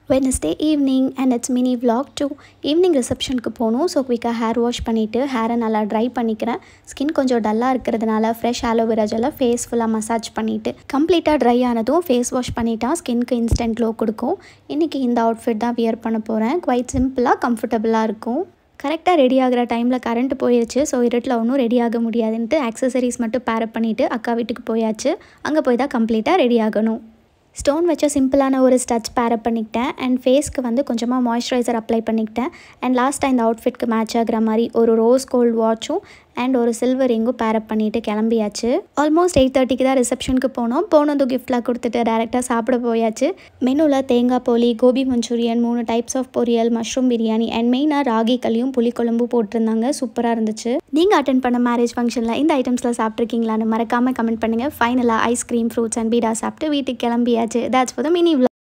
Wednesday evening and it's mini vlog too evening ரிசப்ஷனுக்கு போகணும் so குவிக்காக hair wash பண்ணிவிட்டு ஹேரை நல்லா ட்ரை பண்ணிக்கிறேன் ஸ்கின் கொஞ்சம் டல்லாக இருக்கிறதுனால ஃப்ரெஷ் ஆலோவேரா ஜெல்லாம் ஃபேஸ் ஃபுல்லாக மசாஜ் பண்ணிவிட்டு கம்ப்ளீட்டாக ட்ரை ஆனதும் ஃபேஸ் வாஷ் பண்ணிட்டா ஸ்கின்க்கு இன்ஸ்டன்ட் க்ளோ கொடுக்கும் இன்றைக்கி இந்த அவுட்ஃபிட் தான் வியர் பண்ண போகிறேன் குவைட் சிம்பிளாக கம்ஃபர்டபுளாக இருக்கும் கரெக்டாக ரெடி ஆகிற டைமில் கரண்ட் போயிடுச்சு ஸோ இருட்டில் ஒன்றும் ரெடி ஆக முடியாதுன்ட்டு ஆக்சசரிஸ் மட்டும் பேரப் பண்ணிவிட்டு அக்கா வீட்டுக்கு போயாச்சு அங்கே போய் தான் கம்ப்ளீட்டாக ரெடி ஆகணும் ஸ்டோன் வச்ச சிம்பிளான ஒரு ஸ்டச் பேரப் பண்ணிக்கிட்டேன் அண்ட் ஃபேஸ்க்கு வந்து கொஞ்சமாக மாய்ஸ்சரைசர் அப்ளை பண்ணிக்கிட்டேன் அண்ட் லாஸ்ட்டாக இந்த அவுட்ஃபிட்க்கு மேட்ச் ஆகிற மாதிரி ஒரு ரோஸ் கோல்ட் வாட்சும் அண்ட் ஒரு சில்வர் ரிங்கும் பேரப் பண்ணிவிட்டு கிளம்பியாச்சு ஆல்மோஸ்ட் எயிட் தேர்ட்டிக்கு தான் ரிசப்ஷனுக்கு போனோம் போனதும் கிஃப்ட்லாம் கொடுத்துட்டு டேரெக்டாக சாப்பிட போயாச்சு மெனுவில் தேங்காய் போலி கோபி மஞ்சூரியன் மூணு டைப்ஸ் ஆஃப் பொரியல் மஷ்ரூம் பிரியாணி அண்ட் மெயினாக ராகி களியும் புளிக்குழம்பு போட்டிருந்தாங்க சூப்பராக இருந்துச்சு நீங்கள் அட்டன் பண்ண மேரேஜ் ஃபங்க்ஷனில் இந்த ஐட்டம்ஸில் சாப்பிட்ருக்கீங்களான்னு மறக்காமல் கமெண்ட் பண்ணுங்கள் ஃபைனலாக ஐஸ்கிரீம் ஃப்ரூட்ஸ் அண்ட் பீடா சாப்பிட்டு வீட்டுக்கு கிளம்பியாச்சு that's for the mini vlog